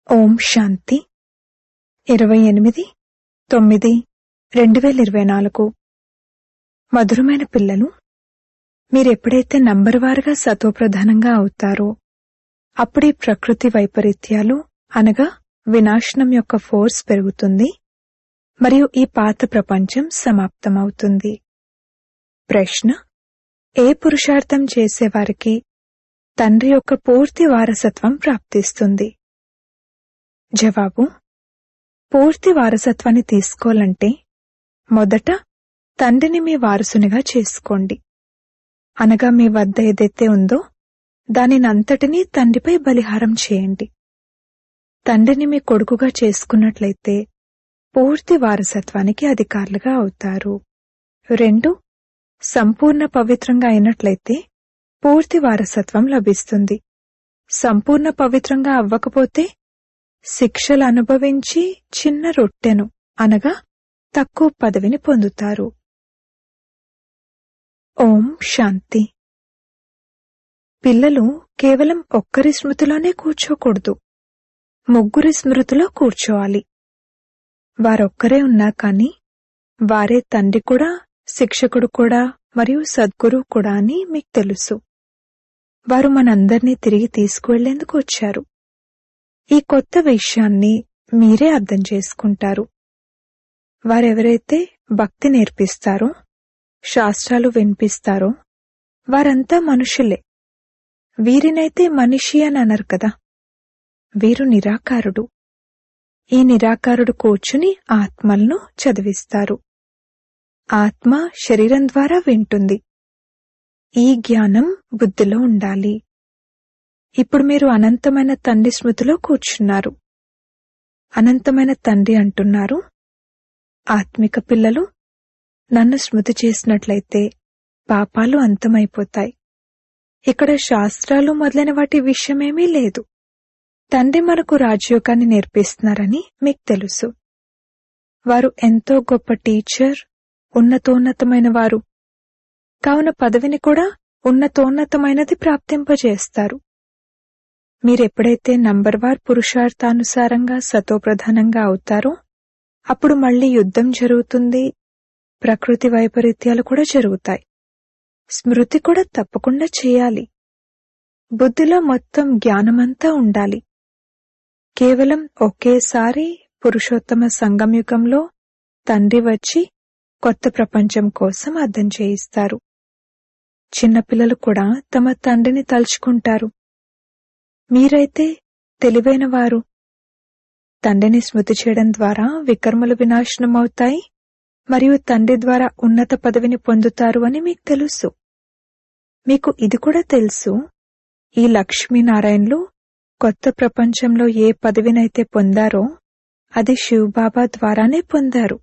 ఓం శాంతి ఇరవై ఎనిమిది తొమ్మిది రెండు వేల ఇరవై నాలుగు మధురమైన పిల్లలు మీరెప్పుడైతే నంబర్ వారుగా సతోప్రధానంగా అవుతారో అప్పుడే ప్రకృతి వైపరీత్యాలు అనగా వినాశనం యొక్క ఫోర్స్ పెరుగుతుంది మరియు ఈ పాత ప్రపంచం సమాప్తమవుతుంది ప్రశ్న ఏ పురుషార్థం చేసేవారికి తండ్రి యొక్క పూర్తి వారసత్వం ప్రాప్తిస్తుంది జవాబు పూర్తి వారసత్వాన్ని తీసుకోవాలంటే మొదట తండ్రిని మీ వారసునిగా చేసుకోండి అనగా మీ వద్ద ఏదైతే ఉందో దానినంతటినీ తండ్రిపై బలిహారం చేయండి తండ్రిని మీ కొడుకుగా చేసుకున్నట్లయితే పూర్తి వారసత్వానికి అధికారులుగా అవుతారు రెండు సంపూర్ణ పవిత్రంగా అయినట్లయితే పూర్తి వారసత్వం లభిస్తుంది సంపూర్ణ పవిత్రంగా అవ్వకపోతే శిక్షలు అనుభవించి చిన్న రొట్టెను అనగా తక్కువ పదవిని పొందుతారు ఓం శాంతి పిల్లలు కేవలం ఒక్కరి స్మృతిలోనే కూర్చోకూడదు ముగ్గురి స్మృతిలో కూర్చోవాలి వారొక్కరే ఉన్నా కాని వారే తండ్రి కూడా శిక్షకుడు కూడా మరియు సద్గురు కూడా అని మీకు తెలుసు వారు మనందర్నీ తిరిగి తీసుకువెళ్లేందుకు వచ్చారు ఈ కొత్త విషయాన్ని మీరే అర్థం చేసుకుంటారు వారెవరైతే భక్తి నేర్పిస్తారో శాస్త్రాలు వినిపిస్తారో వారంతా మనుషులే వీరినైతే మనిషి అని అనరు కదా వీరు నిరాకారుడు ఈ నిరాకారుడు కూర్చుని ఆత్మలను చదివిస్తారు ఆత్మ శరీరం ద్వారా వింటుంది ఈ జ్ఞానం బుద్ధిలో ఉండాలి ఇప్పుడు మీరు అనంతమైన తండ్రి స్మృతిలో కూర్చున్నారు అనంతమైన తండ్రి అంటున్నారు ఆత్మిక పిల్లలు నన్ను స్మృతి చేసినట్లయితే పాపాలు అంతమైపోతాయి ఇక్కడ శాస్త్రాలు మొదలైన వాటి విషయమేమీ లేదు తండ్రి మనకు రాజయోగాన్ని నేర్పిస్తున్నారని మీకు తెలుసు వారు ఎంతో గొప్ప టీచర్ ఉన్నతోన్నతమైన వారు కావున పదవిని కూడా ఉన్నతోన్నతమైనది ప్రాప్తింపజేస్తారు మీరెప్పుడైతే నంబర్వార్ పురుషార్థానుసారంగా సతోప్రధానంగా అవుతారో అప్పుడు మళ్ళీ యుద్ధం జరుగుతుంది ప్రకృతి వైపరీత్యాలు కూడా జరుగుతాయి స్మృతి కూడా తప్పకుండా చేయాలి బుద్ధిలో మొత్తం జ్ఞానమంతా ఉండాలి కేవలం ఒకేసారి పురుషోత్తమ సంగమయుగంలో తండ్రి వచ్చి కొత్త ప్రపంచం కోసం అర్థం చేయిస్తారు చిన్నపిల్లలు కూడా తమ తండ్రిని తలుచుకుంటారు మీరైతే తెలివైన వారు తండ్రిని స్మృతి చేయడం ద్వారా వికర్మలు వినాశనమవుతాయి మరియు తండ్రి ద్వారా ఉన్నత పదవిని పొందుతారు అని మీకు తెలుసు మీకు ఇది కూడా తెలుసు ఈ లక్ష్మీనారాయణలు కొత్త ప్రపంచంలో ఏ పదవినైతే పొందారో అది శివబాబా ద్వారానే పొందారు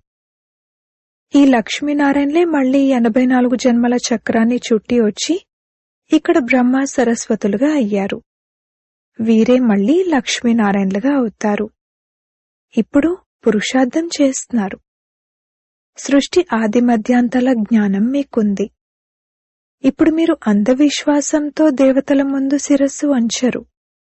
ఈ లక్ష్మీనారాయణలే మళ్లీ ఎనభై నాలుగు జన్మల చక్రాన్ని చుట్టి వచ్చి ఇక్కడ బ్రహ్మ సరస్వతులుగా అయ్యారు వీరే మళ్లీ లక్ష్మీనారాయణలుగా అవుతారు ఇప్పుడు పురుషార్థం చేస్తున్నారు సృష్టి ఆది మధ్యాంతాల జ్ఞానం మీకుంది ఇప్పుడు మీరు అంధవిశ్వాసంతో దేవతల ముందు శిరస్సు వంచరు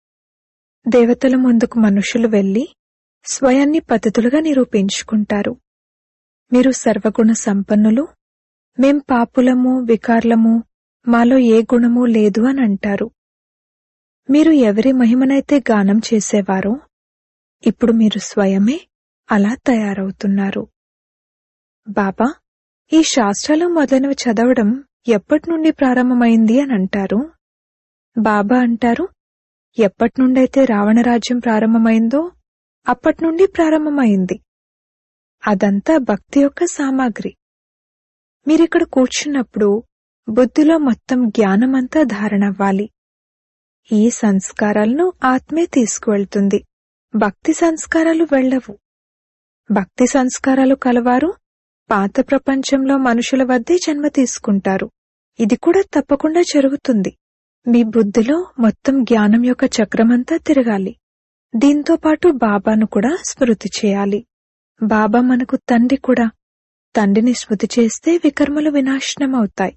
దేవతల ముందుకు మనుషులు వెళ్లి స్వయాన్ని పతితులుగా నిరూపించుకుంటారు మీరు సర్వగుణ సంపన్నులు మేం పాపులము వికార్లము మాలో ఏ గుణమూ లేదు అని అంటారు మీరు ఎవరి మహిమనైతే గానం చేసేవారో ఇప్పుడు మీరు స్వయమే అలా తయారవుతున్నారు బాబా ఈ శాస్త్రాలు మొదలైనవి చదవడం ఎప్పటి నుండి ప్రారంభమైంది అని అంటారు బాబా అంటారు ఎప్పటి నుండైతే రావణరాజ్యం ప్రారంభమైందో అప్పటి నుండి ప్రారంభమైంది అదంతా భక్తి యొక్క సామాగ్రి మీరిక్కడ కూర్చున్నప్పుడు బుద్ధిలో మొత్తం జ్ఞానమంతా ధారణవ్వాలి ఈ సంస్కారాలను ఆత్మే తీసుకువెళ్తుంది భక్తి సంస్కారాలు వెళ్లవు భక్తి సంస్కారాలు కలవారు పాత ప్రపంచంలో మనుషుల వద్దే జన్మ తీసుకుంటారు ఇది కూడా తప్పకుండా జరుగుతుంది మీ బుద్ధిలో మొత్తం జ్ఞానం యొక్క చక్రమంతా తిరగాలి దీంతో పాటు బాబాను కూడా స్మృతి చేయాలి బాబా మనకు తండ్రి కూడా తండ్రిని స్మృతి చేస్తే వికర్మలు వినాశనమవుతాయి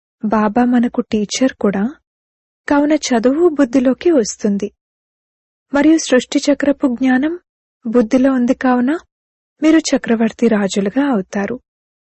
బాబా మనకు టీచర్ కూడా కావున చదువు బుద్ధిలోకి వస్తుంది మరియు సృష్టి చక్రపు జ్ఞానం బుద్ధిలో ఉంది కావున మీరు చక్రవర్తి రాజులుగా అవుతారు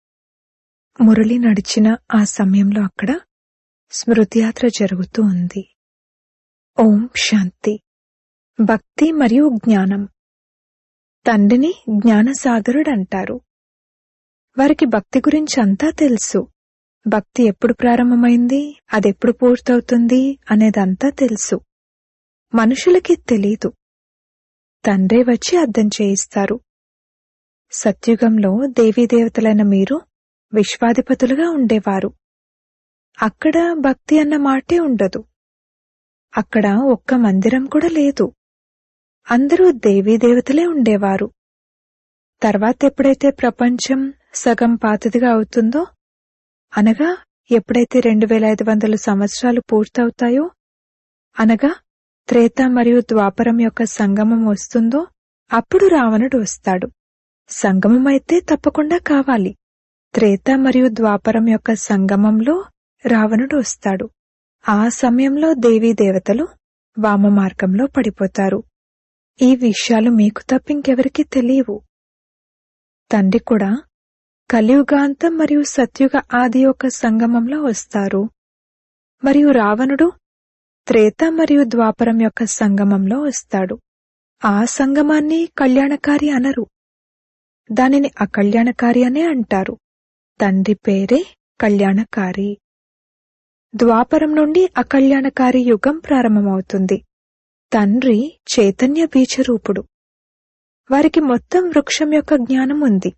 మురళి నడిచిన ఆ సమయంలో అక్కడ స్మృతియాత్ర జరుగుతూ ఉంది ఓం శాంతి భక్తి మరియు జ్ఞానం తండ్రిని జ్ఞానసాగరుడు అంటారు వారికి భక్తి గురించి అంతా తెలుసు భక్తి ఎప్పుడు ప్రారంభమైంది అదెప్పుడు పూర్తవుతుంది అనేదంతా తెలుసు మనుషులకి తెలీదు తండ్రే వచ్చి అర్థం చేయిస్తారు సత్యుగంలో దేవీదేవతలైన మీరు విశ్వాధిపతులుగా ఉండేవారు అక్కడ భక్తి అన్న మాటే ఉండదు అక్కడ ఒక్క మందిరం కూడా లేదు అందరూ దేవీదేవతలే ఉండేవారు తర్వాత ఎప్పుడైతే ప్రపంచం సగం పాతదిగా అవుతుందో అనగా ఎప్పుడైతే రెండు వేల ఐదు వందల సంవత్సరాలు పూర్తవుతాయో అనగా త్రేత మరియు ద్వాపరం యొక్క సంగమం వస్తుందో అప్పుడు రావణుడు వస్తాడు సంగమం అయితే తప్పకుండా కావాలి త్రేత మరియు ద్వాపరం యొక్క సంగమంలో రావణుడు వస్తాడు ఆ సమయంలో దేవీ దేవతలు వామ మార్గంలో పడిపోతారు ఈ విషయాలు మీకు తప్పింకెవరికీ తెలియవు తండ్రి కూడా కలియుగాంతం మరియు సత్యుగ ఆది యొక్క సంగమంలో వస్తారు మరియు రావణుడు త్రేత మరియు ద్వాపరం యొక్క సంగమంలో వస్తాడు ఆ సంగమాన్ని కళ్యాణకారి అనరు దానిని అకళ్యాణకారి అనే అంటారు తండ్రి పేరే కళ్యాణకారి ద్వాపరం నుండి అకళ్యాణకారి యుగం ప్రారంభమవుతుంది తండ్రి చైతన్య బీజరూపుడు వారికి మొత్తం వృక్షం యొక్క జ్ఞానం ఉంది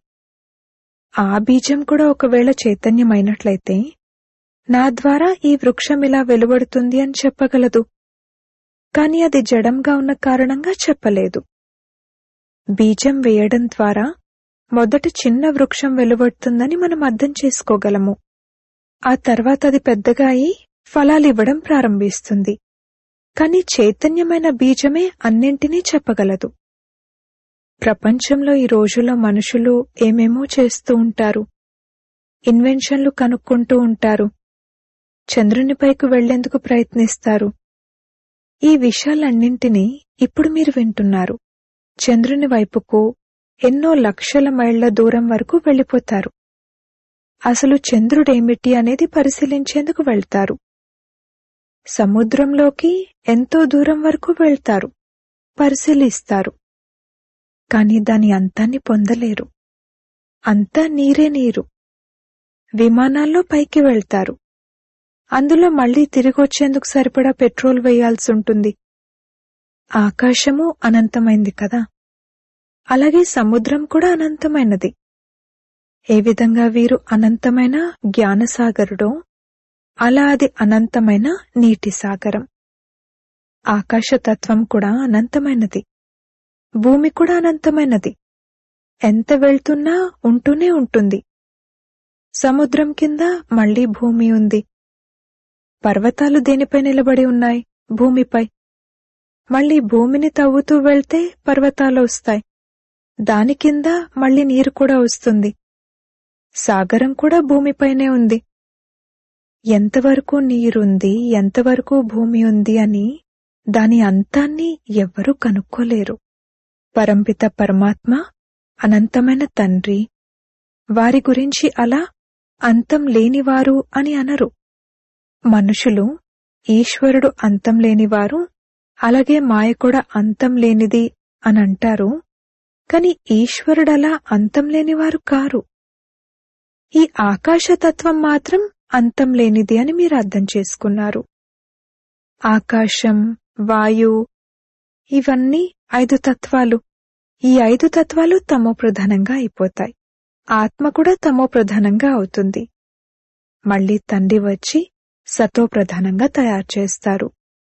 ఆ బీజం కూడా ఒకవేళ చైతన్యమైనట్లయితే నా ద్వారా ఈ వృక్షం ఇలా వెలువడుతుంది అని చెప్పగలదు కాని అది జడంగా ఉన్న కారణంగా చెప్పలేదు బీజం వేయడం ద్వారా మొదట చిన్న వృక్షం వెలువడుతుందని మనం అర్థం చేసుకోగలము ఆ తర్వాత అది పెద్దగా అయి ఫలాలివ్వడం ప్రారంభిస్తుంది కాని చైతన్యమైన బీజమే అన్నింటినీ చెప్పగలదు ప్రపంచంలో ఈ రోజుల్లో మనుషులు ఏమేమో చేస్తూ ఉంటారు ఇన్వెన్షన్లు కనుక్కుంటూ ఉంటారు చంద్రునిపైకి వెళ్లేందుకు ప్రయత్నిస్తారు ఈ విషయాలన్నింటినీ ఇప్పుడు మీరు వింటున్నారు చంద్రుని వైపుకు ఎన్నో లక్షల మైళ్ల దూరం వరకు వెళ్ళిపోతారు అసలు చంద్రుడేమిటి అనేది పరిశీలించేందుకు వెళ్తారు సముద్రంలోకి ఎంతో దూరం వరకు వెళ్తారు పరిశీలిస్తారు కాని దాని అంతాన్ని పొందలేరు అంతా నీరే నీరు విమానాల్లో పైకి వెళ్తారు అందులో మళ్లీ తిరిగొచ్చేందుకు సరిపడా పెట్రోల్ వేయాల్సి ఉంటుంది ఆకాశము అనంతమైంది కదా అలాగే సముద్రం కూడా అనంతమైనది ఏ విధంగా వీరు అనంతమైన జ్ఞానసాగరుడో అలా అది అనంతమైన నీటి సాగరం ఆకాశతత్వం కూడా అనంతమైనది భూమి కూడా అనంతమైనది ఎంత వెళ్తున్నా ఉంటూనే ఉంటుంది సముద్రం కింద మళ్లీ భూమి ఉంది పర్వతాలు దేనిపై నిలబడి ఉన్నాయి భూమిపై మళ్లీ భూమిని తవ్వుతూ వెళ్తే పర్వతాలు వస్తాయి దాని కింద మళ్లీ నీరు కూడా వస్తుంది సాగరం కూడా భూమిపైనే ఉంది ఎంతవరకు నీరుంది ఎంతవరకు భూమి ఉంది అని దాని అంతాన్ని ఎవ్వరూ కనుక్కోలేరు పరంపిత పరమాత్మ అనంతమైన తండ్రి వారి గురించి అలా అంతం లేనివారు అని అనరు మనుషులు ఈశ్వరుడు అంతం లేనివారు అలాగే మాయ కూడా అంతం లేనిది అని అంటారు కాని ఈశ్వరుడలా అంతం లేనివారు కారు ఈ ఆకాశతత్వం మాత్రం అంతం లేనిది అని మీరు అర్థం చేసుకున్నారు ఆకాశం వాయు ఇవన్నీ ఐదు తత్వాలు ఈ ఐదు తత్వాలు తమో ప్రధానంగా అయిపోతాయి ఆత్మ కూడా తమో ప్రధానంగా అవుతుంది మళ్ళీ తండ్రి వచ్చి సతో ప్రధానంగా తయారు చేస్తారు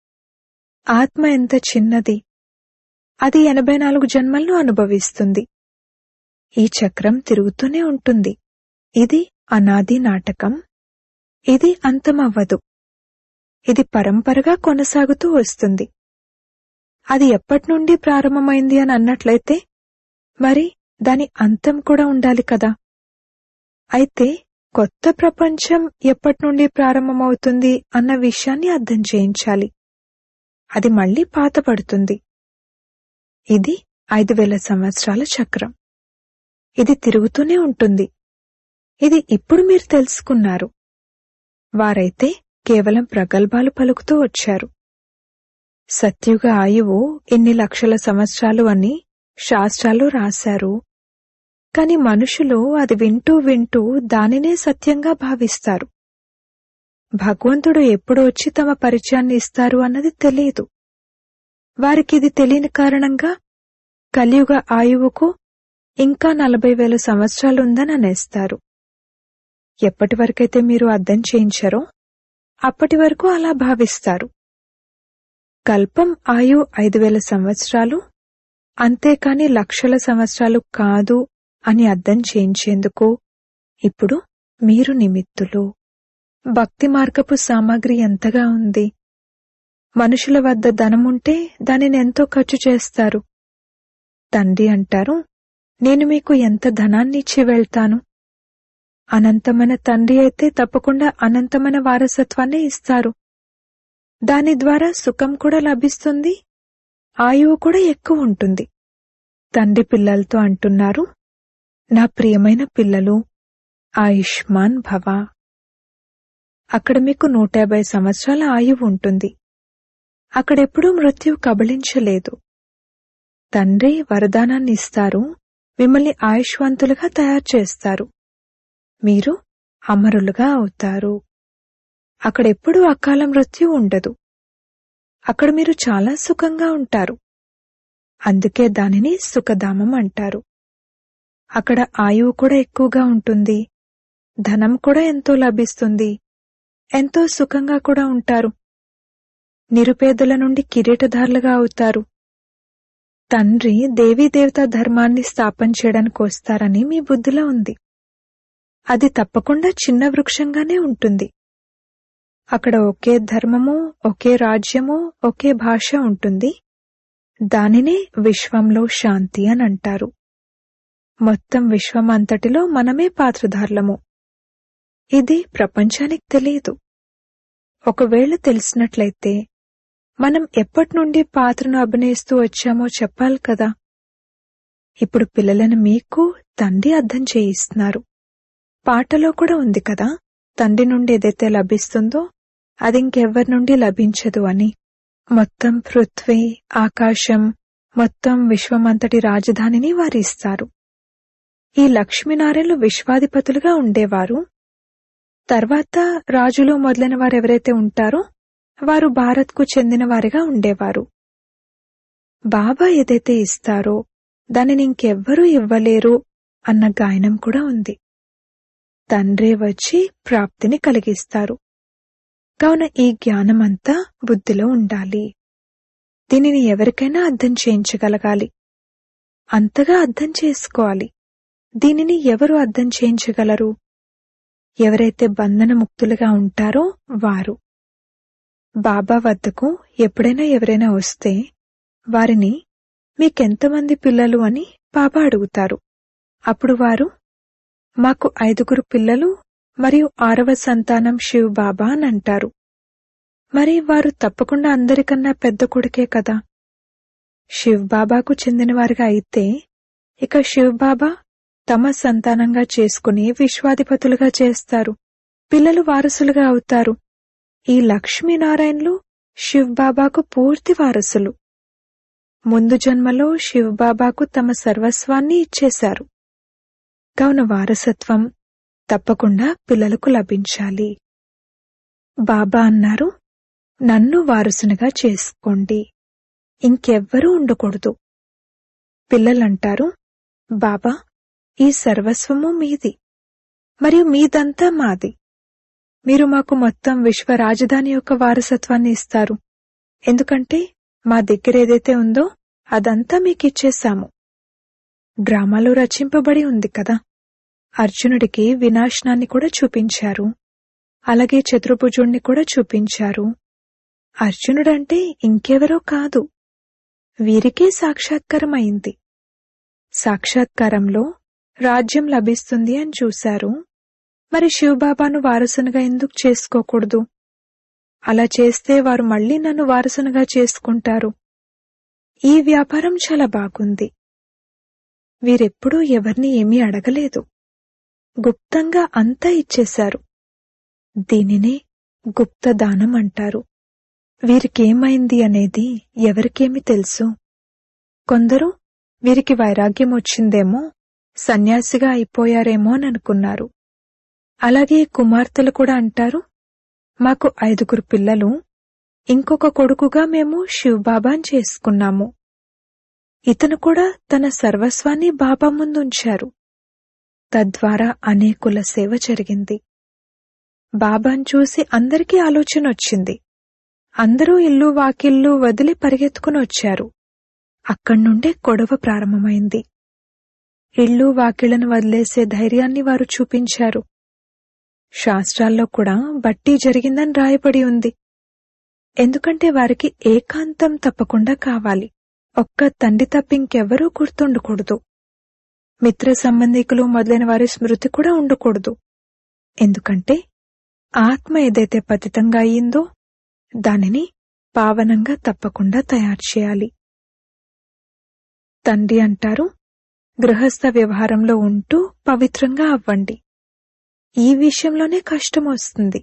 ఆత్మ ఎంత చిన్నది అది ఎనభై నాలుగు జన్మలను అనుభవిస్తుంది ఈ చక్రం తిరుగుతూనే ఉంటుంది ఇది అనాది నాటకం ఇది అంతమవ్వదు ఇది పరంపరగా కొనసాగుతూ వస్తుంది అది ఎప్పటినుండి ప్రారంభమైంది అని అన్నట్లయితే మరి దాని అంతం కూడా ఉండాలి కదా అయితే కొత్త ప్రపంచం ఎప్పటి నుండి ప్రారంభమవుతుంది అన్న విషయాన్ని అర్థం చేయించాలి అది మళ్లీ పాతపడుతుంది ఇది ఐదు వేల సంవత్సరాల చక్రం ఇది తిరుగుతూనే ఉంటుంది ఇది ఇప్పుడు మీరు తెలుసుకున్నారు వారైతే కేవలం ప్రగల్భాలు పలుకుతూ వచ్చారు సత్యుగ ఆయువు ఇన్ని లక్షల సంవత్సరాలు అని శాస్త్రాలు రాశారు కాని మనుషులు అది వింటూ వింటూ దానినే సత్యంగా భావిస్తారు భగవంతుడు ఎప్పుడు వచ్చి తమ పరిచయాన్ని ఇస్తారు అన్నది తెలియదు వారికి ఇది తెలియని కారణంగా కలియుగ ఆయువుకు ఇంకా నలభై వేల సంవత్సరాలుందని అనేస్తారు ఎప్పటి వరకైతే మీరు అర్థం చేయించారో అప్పటి వరకు అలా భావిస్తారు కల్పం ఆయు ఐదు వేల సంవత్సరాలు అంతేకాని లక్షల సంవత్సరాలు కాదు అని అర్థం చేయించేందుకు ఇప్పుడు మీరు నిమిత్తులు భక్తి మార్గపు సామాగ్రి ఎంతగా ఉంది మనుషుల వద్ద ధనముంటే దానిని ఎంతో ఖర్చు చేస్తారు తండ్రి అంటారు నేను మీకు ఎంత ధనాన్ని ఇచ్చి వెళ్తాను అనంతమైన తండ్రి అయితే తప్పకుండా అనంతమైన వారసత్వాన్ని ఇస్తారు దాని ద్వారా సుఖం కూడా లభిస్తుంది ఆయువు కూడా ఎక్కువ ఉంటుంది తండ్రి పిల్లలతో అంటున్నారు నా ప్రియమైన పిల్లలు ఆయుష్మాన్ భవ అక్కడ మీకు నూట యాభై సంవత్సరాల ఆయువు ఉంటుంది అక్కడెప్పుడూ మృత్యు కబళించలేదు తండ్రి వరదానాన్ని ఇస్తారు మిమ్మల్ని ఆయుష్వంతులుగా తయారు చేస్తారు మీరు అమరులుగా అవుతారు అక్కడెప్పుడూ అకాల మృత్యు ఉండదు అక్కడ మీరు చాలా సుఖంగా ఉంటారు అందుకే దానిని సుఖధామం అంటారు అక్కడ ఆయువు కూడా ఎక్కువగా ఉంటుంది ధనం కూడా ఎంతో లభిస్తుంది ఎంతో సుఖంగా కూడా ఉంటారు నిరుపేదల నుండి కిరీటధారులుగా అవుతారు తండ్రి దేవీదేవతా ధర్మాన్ని స్థాపన చేయడానికి వస్తారని మీ బుద్ధిలో ఉంది అది తప్పకుండా చిన్న వృక్షంగానే ఉంటుంది అక్కడ ఒకే ధర్మము ఒకే రాజ్యము ఒకే భాష ఉంటుంది దానినే విశ్వంలో శాంతి అని అంటారు మొత్తం విశ్వం అంతటిలో మనమే పాత్రధారులము ఇది ప్రపంచానికి తెలియదు ఒకవేళ తెలిసినట్లయితే మనం ఎప్పటి నుండి పాత్రను అభినయిస్తూ వచ్చామో చెప్పాలి కదా ఇప్పుడు పిల్లలను మీకు తండ్రి అర్థం చేయిస్తున్నారు పాటలో కూడా ఉంది కదా తండ్రి నుండి ఏదైతే లభిస్తుందో అది ఇంకెవ్వరి నుండి లభించదు అని మొత్తం పృథ్వీ ఆకాశం మొత్తం విశ్వమంతటి రాజధానిని వారిస్తారు ఈ లక్ష్మీనారాయణలు విశ్వాధిపతులుగా ఉండేవారు తర్వాత రాజులు మొదలైన వారు ఎవరైతే ఉంటారో వారు భారత్కు చెందిన వారిగా ఉండేవారు బాబా ఏదైతే ఇస్తారో దానిని ఇంకెవ్వరూ ఇవ్వలేరు అన్న గాయనం కూడా ఉంది తండ్రే వచ్చి ప్రాప్తిని కలిగిస్తారు కావున ఈ జ్ఞానమంతా బుద్ధిలో ఉండాలి దీనిని ఎవరికైనా అర్థం చేయించగలగాలి అంతగా అర్థం చేసుకోవాలి దీనిని ఎవరు అర్థం చేయించగలరు ఎవరైతే బంధన ముక్తులుగా ఉంటారో వారు బాబా వద్దకు ఎప్పుడైనా ఎవరైనా వస్తే వారిని మీకెంతమంది పిల్లలు అని బాబా అడుగుతారు అప్పుడు వారు మాకు ఐదుగురు పిల్లలు మరియు ఆరవ సంతానం శివ్ బాబా అని అంటారు మరి వారు తప్పకుండా అందరికన్నా పెద్ద కొడుకే కదా శివ్ బాబాకు చెందినవారిగా అయితే ఇక శివ్ బాబా తమ సంతానంగా చేసుకుని విశ్వాధిపతులుగా చేస్తారు పిల్లలు వారసులుగా అవుతారు ఈ లక్ష్మీనారాయణలు శివ్ బాబాకు పూర్తి వారసులు ముందు జన్మలో శివ్ బాబాకు తమ సర్వస్వాన్ని ఇచ్చేశారు కావున వారసత్వం తప్పకుండా పిల్లలకు లభించాలి బాబా అన్నారు నన్ను వారసునిగా చేసుకోండి ఇంకెవ్వరూ ఉండకూడదు పిల్లలంటారు బాబా ఈ సర్వస్వము మీది మరియు మీదంతా మాది మీరు మాకు మొత్తం విశ్వ రాజధాని యొక్క వారసత్వాన్ని ఇస్తారు ఎందుకంటే మా దగ్గర ఏదైతే ఉందో అదంతా మీకిచ్చేశాము డ్రామాలో రచింపబడి ఉంది కదా అర్జునుడికి వినాశనాన్ని కూడా చూపించారు అలాగే చతుర్భుజుణ్ణి కూడా చూపించారు అర్జునుడంటే ఇంకెవరో కాదు వీరికే సాక్షాత్కారం అయింది సాక్షాత్కారంలో రాజ్యం లభిస్తుంది అని చూశారు మరి శివబాబాను వారసునిగా ఎందుకు చేసుకోకూడదు అలా చేస్తే వారు మళ్ళీ నన్ను వారసునిగా చేసుకుంటారు ఈ వ్యాపారం చాలా బాగుంది వీరెప్పుడూ ఎవరిని ఏమీ అడగలేదు గుప్తంగా అంతా ఇచ్చేశారు దీనినే గుప్త దానం అంటారు వీరికేమైంది అనేది ఎవరికేమి తెలుసు కొందరు వీరికి వైరాగ్యం వచ్చిందేమో సన్యాసిగా అయిపోయారేమో అని అనుకున్నారు అలాగే కుమార్తెలు కూడా అంటారు మాకు ఐదుగురు పిల్లలు ఇంకొక కొడుకుగా మేము శివబాబాని చేసుకున్నాము ఇతను కూడా తన సర్వస్వాన్ని బాబా ముందుంచారు తద్వారా అనేకుల సేవ జరిగింది బాబాను చూసి అందరికీ ఆలోచన వచ్చింది అందరూ ఇల్లు వాకిళ్ళు వదిలి పరిగెత్తుకుని వచ్చారు అక్కడ్నుండే గొడవ ప్రారంభమైంది ఇళ్ళు వాకిళ్లను వదిలేసే ధైర్యాన్ని వారు చూపించారు శాస్త్రాల్లో కూడా బట్టి జరిగిందని రాయబడి ఉంది ఎందుకంటే వారికి ఏకాంతం తప్పకుండా కావాలి ఒక్క తండ్రి తప్పింకెవరూ గుర్తుండకూడదు మిత్ర సంబంధికులు మొదలైన వారి స్మృతి కూడా ఉండకూడదు ఎందుకంటే ఆత్మ ఏదైతే పతితంగా అయిందో దానిని పావనంగా తప్పకుండా తయారు చేయాలి తండ్రి అంటారు గృహస్థ వ్యవహారంలో ఉంటూ పవిత్రంగా అవ్వండి ఈ విషయంలోనే కష్టం వస్తుంది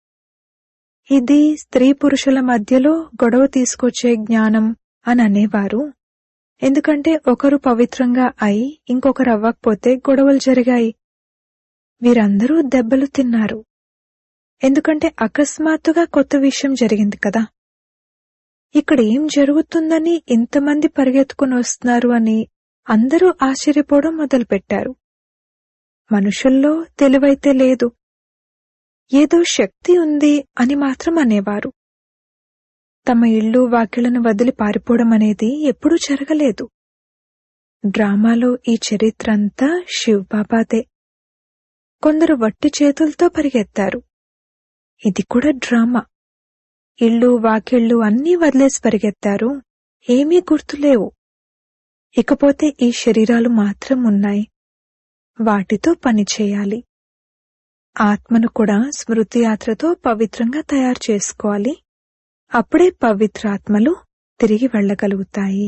ఇది స్త్రీ పురుషుల మధ్యలో గొడవ తీసుకొచ్చే జ్ఞానం అని అనేవారు ఎందుకంటే ఒకరు పవిత్రంగా అయి ఇంకొకరు అవ్వకపోతే గొడవలు జరిగాయి వీరందరూ దెబ్బలు తిన్నారు ఎందుకంటే అకస్మాత్తుగా కొత్త విషయం జరిగింది కదా ఇక్కడ ఏం జరుగుతుందని ఇంతమంది పరిగెత్తుకుని వస్తున్నారు అని అందరూ ఆశ్చర్యపోవడం మొదలుపెట్టారు మనుషుల్లో తెలివైతే లేదు ఏదో శక్తి ఉంది అని మాత్రం అనేవారు తమ ఇళ్ళు వాకిళ్లను వదిలి పారిపోవడం అనేది ఎప్పుడూ జరగలేదు డ్రామాలో ఈ చరిత్ర అంతా శివబాబాదే కొందరు వట్టి చేతులతో పరిగెత్తారు ఇది కూడా డ్రామా ఇళ్ళు వాకిళ్ళు అన్నీ వదిలేసి పరిగెత్తారు ఏమీ గుర్తులేవు ఇకపోతే ఈ శరీరాలు మాత్రం ఉన్నాయి వాటితో పని చేయాలి ఆత్మను కూడా స్మృతి యాత్రతో పవిత్రంగా తయారు చేసుకోవాలి అప్పుడే పవిత్రాత్మలు తిరిగి వెళ్ళగలుగుతాయి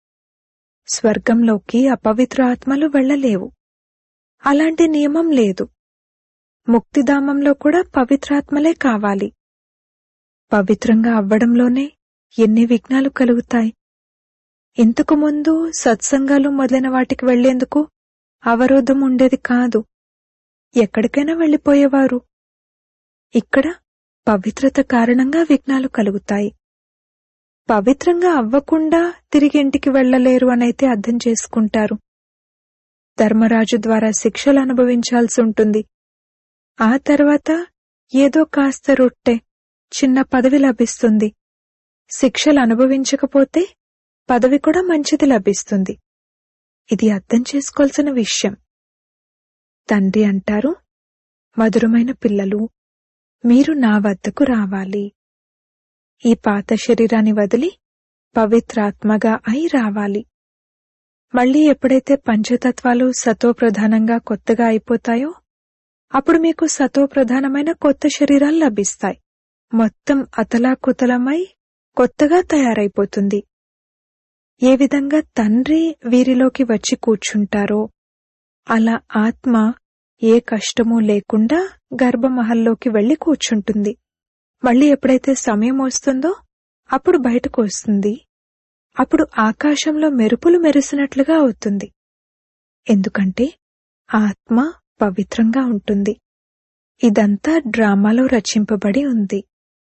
స్వర్గంలోకి అపవిత్ర ఆత్మలు వెళ్ళలేవు అలాంటి నియమం లేదు ముక్తిధామంలో కూడా పవిత్రాత్మలే కావాలి పవిత్రంగా అవ్వడంలోనే ఎన్ని విఘ్నాలు కలుగుతాయి ఇంతకు ముందు సత్సంగాలు మొదలైన వాటికి వెళ్లేందుకు అవరోధం ఉండేది కాదు ఎక్కడికైనా వెళ్లిపోయేవారు ఇక్కడ పవిత్రత కారణంగా విఘ్నాలు కలుగుతాయి పవిత్రంగా అవ్వకుండా తిరిగి ఇంటికి వెళ్లలేరు అనైతే అర్థం చేసుకుంటారు ధర్మరాజు ద్వారా శిక్షలు అనుభవించాల్సి ఉంటుంది ఆ తర్వాత ఏదో కాస్త రొట్టె చిన్న పదవి లభిస్తుంది శిక్షలు అనుభవించకపోతే పదవి కూడా మంచిది లభిస్తుంది ఇది అర్థం చేసుకోవాల్సిన విషయం తండ్రి అంటారు మధురమైన పిల్లలు మీరు నా వద్దకు రావాలి ఈ పాత శరీరాన్ని వదిలి పవిత్రాత్మగా అయి రావాలి మళ్ళీ ఎప్పుడైతే పంచతత్వాలు సతోప్రధానంగా కొత్తగా అయిపోతాయో అప్పుడు మీకు సతోప్రధానమైన కొత్త శరీరాలు లభిస్తాయి మొత్తం అతలాకుతలమై కొత్తగా తయారైపోతుంది ఏ విధంగా తండ్రి వీరిలోకి వచ్చి కూర్చుంటారో అలా ఆత్మ ఏ కష్టమూ లేకుండా గర్భమహల్లోకి వెళ్లి కూర్చుంటుంది మళ్ళీ ఎప్పుడైతే సమయం వస్తుందో అప్పుడు బయటకు వస్తుంది అప్పుడు ఆకాశంలో మెరుపులు మెరిసినట్లుగా అవుతుంది ఎందుకంటే ఆత్మ పవిత్రంగా ఉంటుంది ఇదంతా డ్రామాలో రచింపబడి ఉంది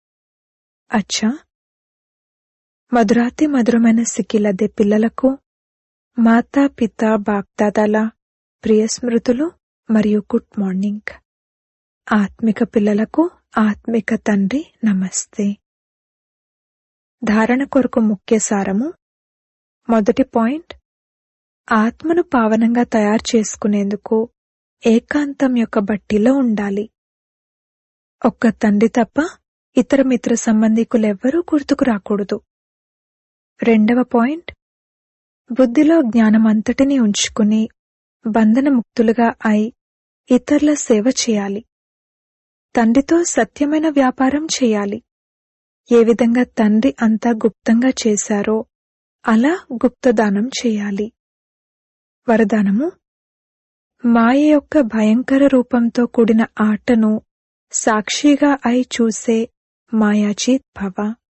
అచ్చా మధురాతి మధురమైన సిక్కిలదే పిల్లలకు మాతా పిత బాప్దాదాల ప్రియ స్మృతులు మరియు గుడ్ మార్నింగ్ ఆత్మిక పిల్లలకు ఆత్మిక తండ్రి నమస్తే ధారణ కొరకు ముఖ్య సారము మొదటి పాయింట్ ఆత్మను పావనంగా తయారు చేసుకునేందుకు ఏకాంతం యొక్క బట్టిలో ఉండాలి ఒక్క తండ్రి తప్ప ఇతర మిత్ర సంబంధికులెవ్వరూ గుర్తుకు రాకూడదు రెండవ పాయింట్ బుద్ధిలో జ్ఞానమంతటినీ ఉంచుకుని బంధనముక్తులుగా అయి ఇతరుల సేవ చేయాలి తండ్రితో సత్యమైన వ్యాపారం చేయాలి ఏ విధంగా తండ్రి అంతా గుప్తంగా చేశారో అలా గుప్తదానం చేయాలి వరదానము మాయ యొక్క భయంకర రూపంతో కూడిన ఆటను సాక్షిగా అయి చూసే మాయాచీత్ భవ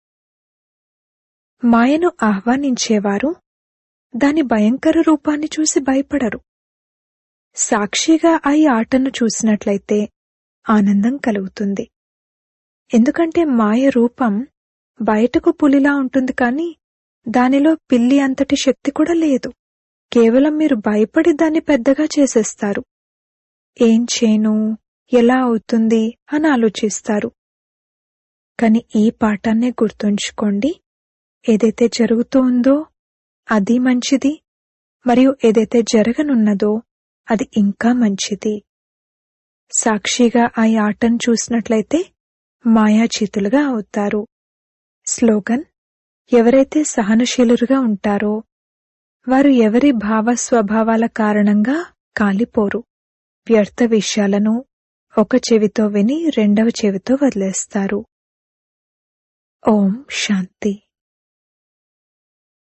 మాయను ఆహ్వానించేవారు దాని భయంకర రూపాన్ని చూసి భయపడరు సాక్షిగా అయి ఆటను చూసినట్లయితే ఆనందం కలుగుతుంది ఎందుకంటే మాయ రూపం బయటకు పులిలా ఉంటుంది కానీ దానిలో పిల్లి అంతటి శక్తి కూడా లేదు కేవలం మీరు భయపడి దాన్ని పెద్దగా చేసేస్తారు ఏం చేను ఎలా అవుతుంది అని ఆలోచిస్తారు కాని ఈ పాఠాన్నే గుర్తుంచుకోండి ఏదైతే జరుగుతూ ఉందో అది మంచిది మరియు ఏదైతే జరగనున్నదో అది ఇంకా మంచిది సాక్షిగా ఆ ఆటను చూసినట్లయితే మాయాచీతులుగా అవుతారు స్లోగన్ ఎవరైతే సహనశీలురుగా ఉంటారో వారు ఎవరి భావ స్వభావాల కారణంగా కాలిపోరు వ్యర్థ విషయాలను ఒక చెవితో విని రెండవ చెవితో వదిలేస్తారు ఓం శాంతి